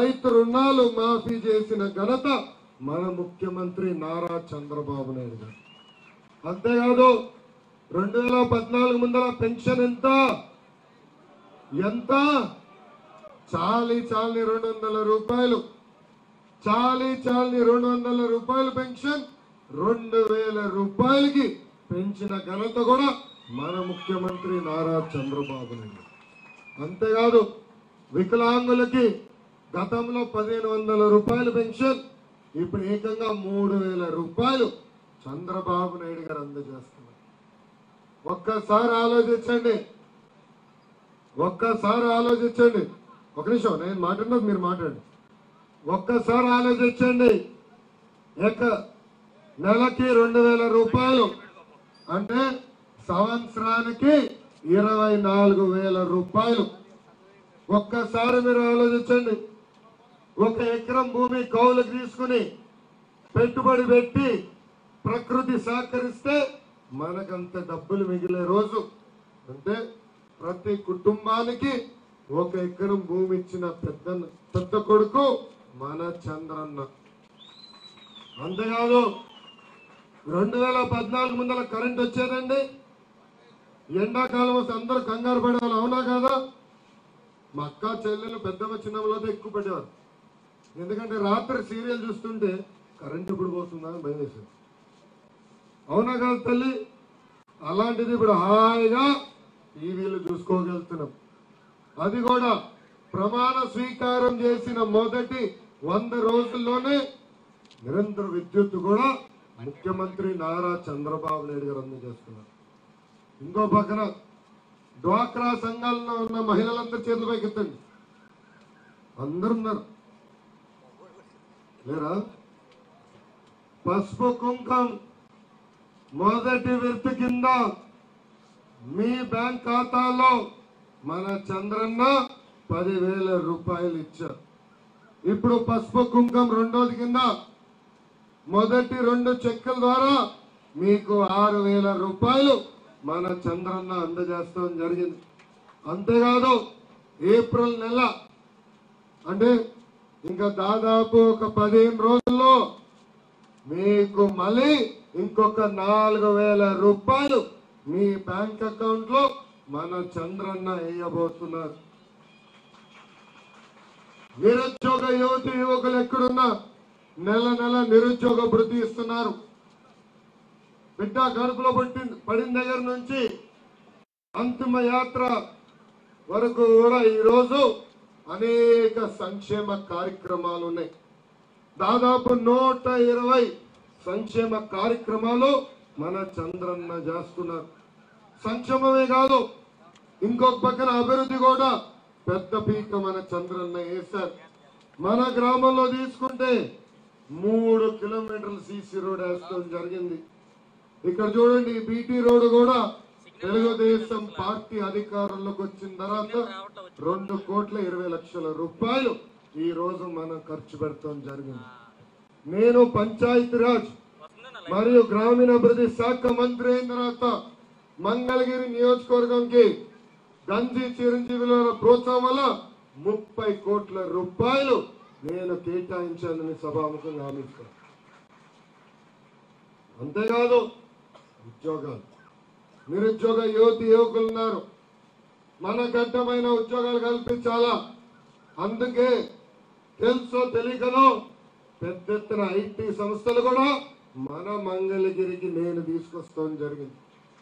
రైతు రుణాలు మాఫీ చేసిన ఘనత మన ముఖ్యమంత్రి నారా చంద్రబాబు నాయుడు గారు అంతేకాదు రెండు వేల పద్నాలుగు ముందర పెన్షన్ ఎంత ఎంత చాలి చాలని రెండు వందల రూపాయలు చాలి చాలని రెండు వందల రూపాయలు పెన్షన్ రెండు వేల రూపాయలకి పెంచిన ఘనత కూడా మన ముఖ్యమంత్రి నారా చంద్రబాబు నాయుడు అంతేకాదు వికలాంగులకి గతంలో పదిహేను వందల రూపాయల పెన్షన్ ఇప్పుడు ఏకంగా మూడు వేల రూపాయలు చంద్రబాబు నాయుడు గారు అందజేస్తున్నారు ఒక్కసారి ఆలోచించండి ఒక్కసారి ఆలోచించండి ఒక నిమిషం నేను మాట్లాడినది మీరు మాట్లాడండి ఒక్కసారి ఆలోచించండి ఎక్క నెలకి రెండు వేల రూపాయలు అంటే సంవత్సరానికి ఇరవై నాలుగు వేల రూపాయలు ఒక్కసారి మీరు ఆలోచించండి ఒక ఎకరం భూమి కౌలుకు తీసుకుని పెట్టుబడి పెట్టి ప్రకృతి సహకరిస్తే మనకంత డబ్బులు మిగిలే రోజు అంటే ప్రతి కుటుంబానికి ఒక ఎకరం భూమి ఇచ్చిన పెద్ద పెద్ద కొడుకు మన చంద్రన్న అంతేకాదు రెండు వేల పద్నాలుగు ముందర కరెంట్ వచ్చేదండి ఎండాకాలం వస్తే అందరూ కంగారు పడేవాళ్ళు అవునా కదా మా అక్క చెల్లెలు పెద్దమ్మ చిన్నమ్మలో ఎక్కువ పడేవారు ఎందుకంటే రాత్రి సీరియల్ చూస్తుంటే కరెంట్ ఇప్పుడు పోతుందా అని భయం వేసేది అవునా కదా తల్లి అలాంటిది ఇప్పుడు హాయిగా టీవీలు చూసుకోగలుగుతున్నాం అది కూడా ప్రమాణ స్వీకారం చేసిన మొదటి వంద రోజుల్లోనే నిరంతర విద్యుత్ కూడా ముఖ్యమంత్రి నారా చంద్రబాబు నాయుడు గారు అందజేస్తున్నారు ఇంకో పక్కన డ్వాక్రా సంఘాల్లో ఉన్న మహిళలందరి చేతుల పైకి ఎత్తండి అందరు ఉన్నారు లేరా పసుపు కుంకం మొదటి విడత కింద మీ బ్యాంక్ ఖాతాలో మన చంద్రన్న పదివేల రూపాయలు ఇచ్చారు ఇప్పుడు పసుపు కుంకం రెండోది కింద మొదటి రెండు చెక్కుల ద్వారా మీకు ఆరు వేల రూపాయలు మన చంద్రన్న అందజేస్తాం జరిగింది అంతేకాదు ఏప్రిల్ నెల అంటే ఇంకా దాదాపు ఒక పదిహేను రోజుల్లో మీకు మళ్ళీ ఇంకొక నాలుగు వేల రూపాయలు మీ బ్యాంక్ అకౌంట్ లో మన చంద్రన్న వేయబోతున్నారు నిరుద్యోగ యువతి యువకులు ఎక్కడున్నా నెల నెల నిరుద్యోగ భృతి ఇస్తున్నారు బిడ్డ కడుపులో పట్టిన పడిన దగ్గర నుంచి అంతిమ యాత్ర వరకు కూడా ఈరోజు అనేక సంక్షేమ కార్యక్రమాలు ఉన్నాయి దాదాపు నూట ఇరవై సంక్షేమ కార్యక్రమాలు మన చంద్రన్న చేస్తున్నారు సంక్షేమమే కాదు ఇంకొక పక్కన అభివృద్ధి కూడా పెద్ద పీక మన చంద్రన్న వేశారు మన గ్రామంలో తీసుకుంటే మూడు కిలోమీటర్ల సీసీ రోడ్ వేస్తాం జరిగింది ఇక్కడ చూడండి ఈ బీటీ రోడ్ కూడా తెలుగుదేశం పార్టీ అధికారంలోకి వచ్చిన తర్వాత రెండు కోట్ల ఇరవై లక్షల రూపాయలు ఈ రోజు మనం ఖర్చు పెడతాం జరిగింది నేను పంచాయతీరాజ్ మరియు గ్రామీణాభివృద్ధి శాఖ మంత్రి అయిన తర్వాత మంగళగిరి నియోజకవర్గంకి గంజి చిరంజీవుల ప్రోత్సాహం వల్ల ముప్పై కోట్ల రూపాయలు నేను కేటాయించానని సభాముఖంగా హామీస్తాను అంతేకాదు ఉద్యోగాలు నిరుద్యోగ యువతి యువకులు ఉన్నారు మన ఘట్టమైన ఉద్యోగాలు కల్పించాలా అందుకే తెలుసో తెలియకనో పెద్ద ఎత్తున ఐటీ సంస్థలు కూడా మన మంగళగిరికి నేను తీసుకొస్తాం జరిగింది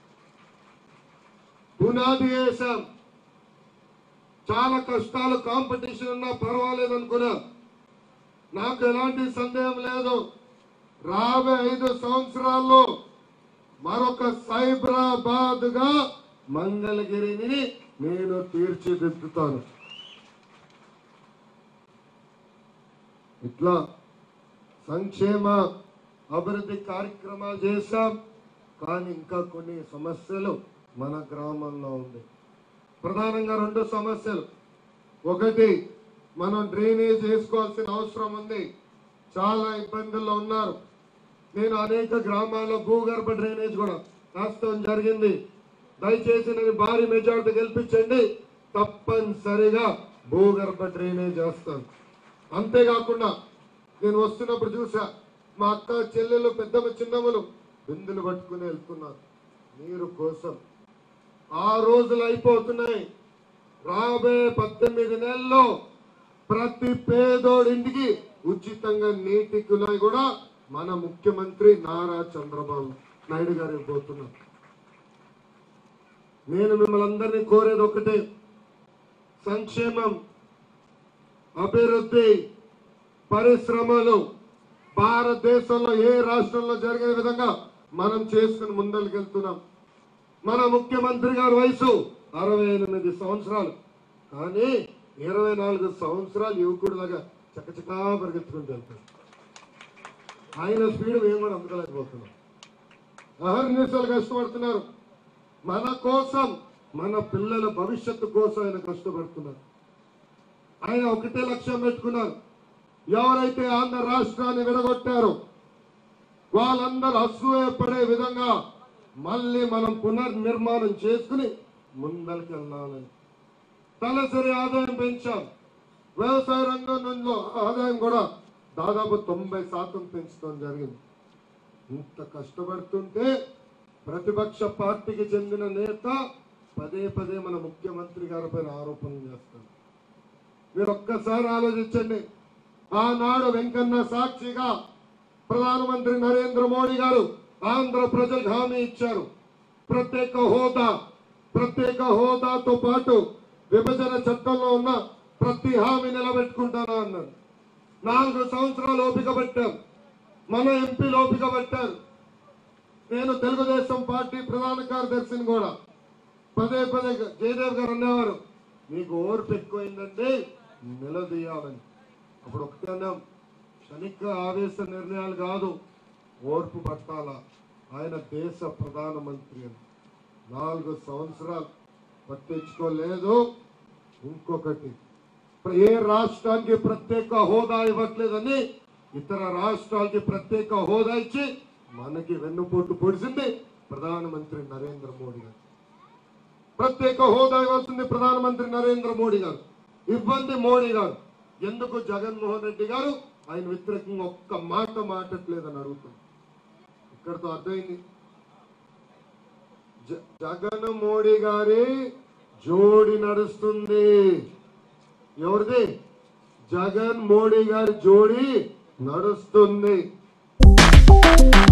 పునాది వేశాం చాలా కష్టాలు కాంపిటీషన్ ఉన్నా పర్వాలేదు అనుకున్నా నాకు ఎలాంటి సందేహం లేదు రాబోయే ఐదు సంవత్సరాల్లో మరొక సైబరాబాద్ గా మంగళగిరిని నేను తీర్చిదిద్దుతాను ఇట్లా సంక్షేమ అభివృద్ధి కార్యక్రమాలు చేశాం కానీ ఇంకా కొన్ని సమస్యలు మన గ్రామంలో ఉంది ప్రధానంగా రెండు సమస్యలు ఒకటి మనం డ్రైనేజ్ వేసుకోవాల్సిన అవసరం ఉంది చాలా ఇబ్బందుల్లో ఉన్నారు నేను అనేక గ్రామాల్లో భూగర్భ డ్రైనేజ్ కూడా రాస్తాం జరిగింది దయచేసి నేను భారీ మెజార్టీ గెలిపించండి తప్పనిసరిగా భూగర్భ డ్రైనేజ్ వేస్తాను అంతేకాకుండా నేను వస్తున్నప్పుడు చూసా మా అక్క చెల్లెలు పెద్దమ్మ చిన్నమ్మలు బిందులు పట్టుకుని వెళ్తున్నారు నీరు కోసం ఆ రోజులు అయిపోతున్నాయి రాబోయే పద్దెనిమిది నెలల్లో ప్రతి పేదోడింటికి ఉచితంగా నీటి కులాయి కూడా మన ముఖ్యమంత్రి నారా చంద్రబాబు నాయుడు గారు ఇవ్వబోతున్నారు నేను మిమ్మల్ని అందరినీ కోరేది ఒకటే సంక్షేమం అభివృద్ధి పరిశ్రమలు భారతదేశంలో ఏ రాష్ట్రంలో జరిగే విధంగా మనం చేసుకుని ముందరికెళ్తున్నాం మన ముఖ్యమంత్రి గారి వయసు అరవై ఎనిమిది సంవత్సరాలు కానీ ఇరవై నాలుగు సంవత్సరాలు యువకుడిలాగా చకచకా పరిగెత్తుకుంటూ వెళ్తాడు ఆయన స్పీడ్ మేము కూడా అందుకోలేకపోతున్నాం అహర్నిశలు కష్టపడుతున్నారు మన కోసం మన పిల్లల భవిష్యత్తు కోసం ఆయన కష్టపడుతున్నారు ఆయన ఒకటే లక్ష్యం పెట్టుకున్నారు ఎవరైతే ఆంధ్ర రాష్ట్రాన్ని విడగొట్టారో వాళ్ళందరూ అసూయపడే విధంగా మళ్ళీ మనం పునర్నిర్మాణం చేసుకుని ముందరికి వెళ్ళాలని తలసరి ఆదాయం పెంచాం వ్యవసాయ రంగంలో ఆదాయం కూడా దాదాపు తొంభై శాతం పెంచడం జరిగింది ఇంత కష్టపడుతుంటే ప్రతిపక్ష పార్టీకి చెందిన నేత పదే పదే మన ముఖ్యమంత్రి గారి పైన ఆరోపణలు చేస్తారు మీరు ఒక్కసారి ఆలోచించండి ఆనాడు వెంకన్న సాక్షిగా ప్రధానమంత్రి నరేంద్ర మోడీ గారు ఆంధ్ర ప్రజలకు హామీ ఇచ్చారు ప్రత్యేక హోదా ప్రత్యేక హోదాతో పాటు విభజన చట్టంలో ఉన్న ప్రతి హామీ నిలబెట్టుకుంటానా అన్నారు నాలుగు సంవత్సరాలు ఓపిక పట్టాం మన ఎంపీలు ఓపిక పట్టారు నేను తెలుగుదేశం పార్టీ ప్రధాన కార్యదర్శిని కూడా పదే పదే జయదేవ్ గారు అనేవారు మీకు ఓర్పు ఎక్కువైందంటే నిలదీయాలని అప్పుడు ఒకటే అన్నాం క్షణిక ఆవేశ నిర్ణయాలు కాదు ఓర్పు పట్టాల ఆయన దేశ ప్రధానమంత్రి అని నాలుగు సంవత్సరాలు పట్టించుకోలేదు ఇంకొకటి ఏ రాష్ట్రానికి ప్రత్యేక హోదా ఇవ్వట్లేదని ఇతర రాష్ట్రాలకి ప్రత్యేక హోదా ఇచ్చి మనకి వెన్నుపోటు పొడిచింది ప్రధానమంత్రి నరేంద్ర మోడీ గారు ప్రత్యేక హోదా ఇవ్వాల్సింది ప్రధానమంత్రి నరేంద్ర మోడీ గారు ఇబ్బంది మోడీ గారు ఎందుకు జగన్మోహన్ రెడ్డి గారు ఆయన వ్యతిరేకంగా ఒక్క మాట మాటట్లేదని అడుగుతుంది ఇక్కడతో అర్థమైంది జ- జగన్ మోడీ గారి జోడి నడుస్తుంది ఎవరిది జగన్ మోడీ గారి జోడి నడుస్తుంది